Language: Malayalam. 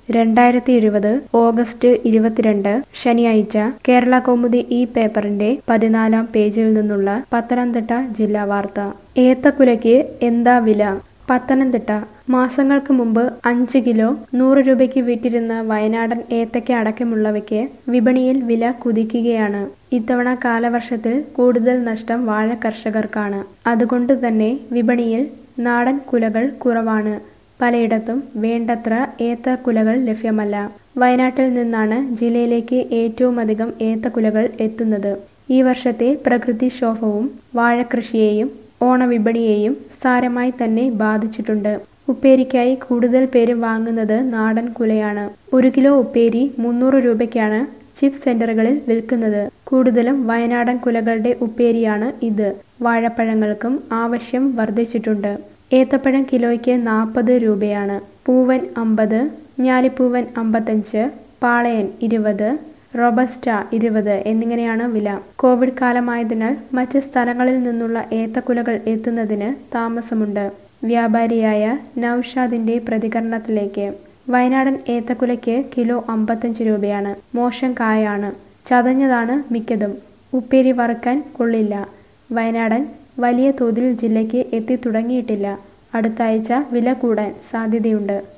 രണ്ടായിരത്തി ഇരുപത് ഓഗസ്റ്റ് ഇരുപത്തിരണ്ട് ശനിയാഴ്ച കേരള കൗമുദി ഈ പേപ്പറിന്റെ പതിനാലാം പേജിൽ നിന്നുള്ള പത്തനംതിട്ട ജില്ലാ വാർത്ത ഏത്തക്കുലയ്ക്ക് എന്താ വില പത്തനംതിട്ട മാസങ്ങൾക്ക് മുമ്പ് അഞ്ച് കിലോ നൂറ് രൂപയ്ക്ക് വിറ്റിരുന്ന വയനാടൻ ഏത്തയ്ക്ക അടക്കമുള്ളവയ്ക്ക് വിപണിയിൽ വില കുതിക്കുകയാണ് ഇത്തവണ കാലവർഷത്തിൽ കൂടുതൽ നഷ്ടം വാഴ കർഷകർക്കാണ് അതുകൊണ്ട് തന്നെ വിപണിയിൽ നാടൻ കുലകൾ കുറവാണ് പലയിടത്തും വേണ്ടത്ര ഏത്തക്കുലകൾ ലഭ്യമല്ല വയനാട്ടിൽ നിന്നാണ് ജില്ലയിലേക്ക് ഏറ്റവുമധികം ഏത്തക്കുലകൾ എത്തുന്നത് ഈ വർഷത്തെ പ്രകൃതിക്ഷോഭവും വാഴക്കൃഷിയെയും ഓണവിപണിയെയും സാരമായി തന്നെ ബാധിച്ചിട്ടുണ്ട് ഉപ്പേരിക്കായി കൂടുതൽ പേര് വാങ്ങുന്നത് നാടൻ കുലയാണ് ഒരു കിലോ ഉപ്പേരി മുന്നൂറ് രൂപയ്ക്കാണ് ചിപ്സ് സെന്ററുകളിൽ വിൽക്കുന്നത് കൂടുതലും വയനാടൻ കുലകളുടെ ഉപ്പേരിയാണ് ഇത് വാഴപ്പഴങ്ങൾക്കും ആവശ്യം വർദ്ധിച്ചിട്ടുണ്ട് ഏത്തപ്പഴം കിലോയ്ക്ക് നാൽപ്പത് രൂപയാണ് പൂവൻ അമ്പത് ഞാലിപ്പൂവൻ അമ്പത്തഞ്ച് പാളയൻ ഇരുപത് റൊബസ്റ്റ ഇരുപത് എന്നിങ്ങനെയാണ് വില കോവിഡ് കാലമായതിനാൽ മറ്റ് സ്ഥലങ്ങളിൽ നിന്നുള്ള ഏത്തക്കുലകൾ എത്തുന്നതിന് താമസമുണ്ട് വ്യാപാരിയായ നൌഷാദിന്റെ പ്രതികരണത്തിലേക്ക് വയനാടൻ ഏത്തക്കുലയ്ക്ക് കിലോ അമ്പത്തഞ്ച് രൂപയാണ് മോശം കായാണ് ചതഞ്ഞതാണ് മിക്കതും ഉപ്പേരി വറുക്കാൻ കൊള്ളില്ല വയനാടൻ വലിയ തോതിൽ ജില്ലയ്ക്ക് എത്തി തുടങ്ങിയിട്ടില്ല അടുത്ത ആഴ്ച വില കൂടാൻ സാധ്യതയുണ്ട്